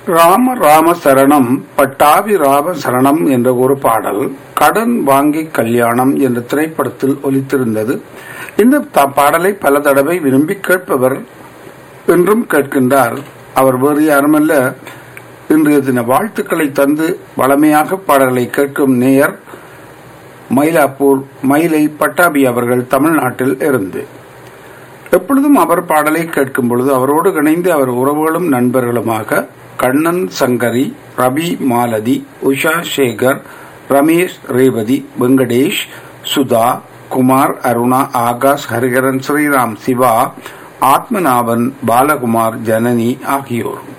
ராம ராம சரணம் பட்டாபி ராம சரணம் என்ற ஒரு பாடல் கடன் வாங்கி கல்யாணம் என்ற திரைப்படத்தில் ஒலித்திருந்தது இந்த த- பாடலை பல தடவை விரும்பி கேட்பவர் என்றும் கேட்கின்றார் அவர் வேறு யாருமல்ல இன்றைய தின வாழ்த்துக்களை தந்து வளமையாக பாடல்களை கேட்கும் நேயர் மயிலாப்பூர் மயிலை பட்டாபி அவர்கள் தமிழ்நாட்டில் இருந்து எப்பொழுதும் அவர் பாடலை கேட்கும் பொழுது அவரோடு இணைந்து அவர் உறவுகளும் நண்பர்களுமாக கண்ணன் சங்கரி ரவி மாலதி உஷா சேகர் ரமேஷ் ரேவதி வெங்கடேஷ் சுதா குமார் அருணா ஆகாஷ் ஹரிகரன் ஸ்ரீராம் சிவா ஆத்மநாபன் பாலகுமார் ஜனனி ஆகியோர்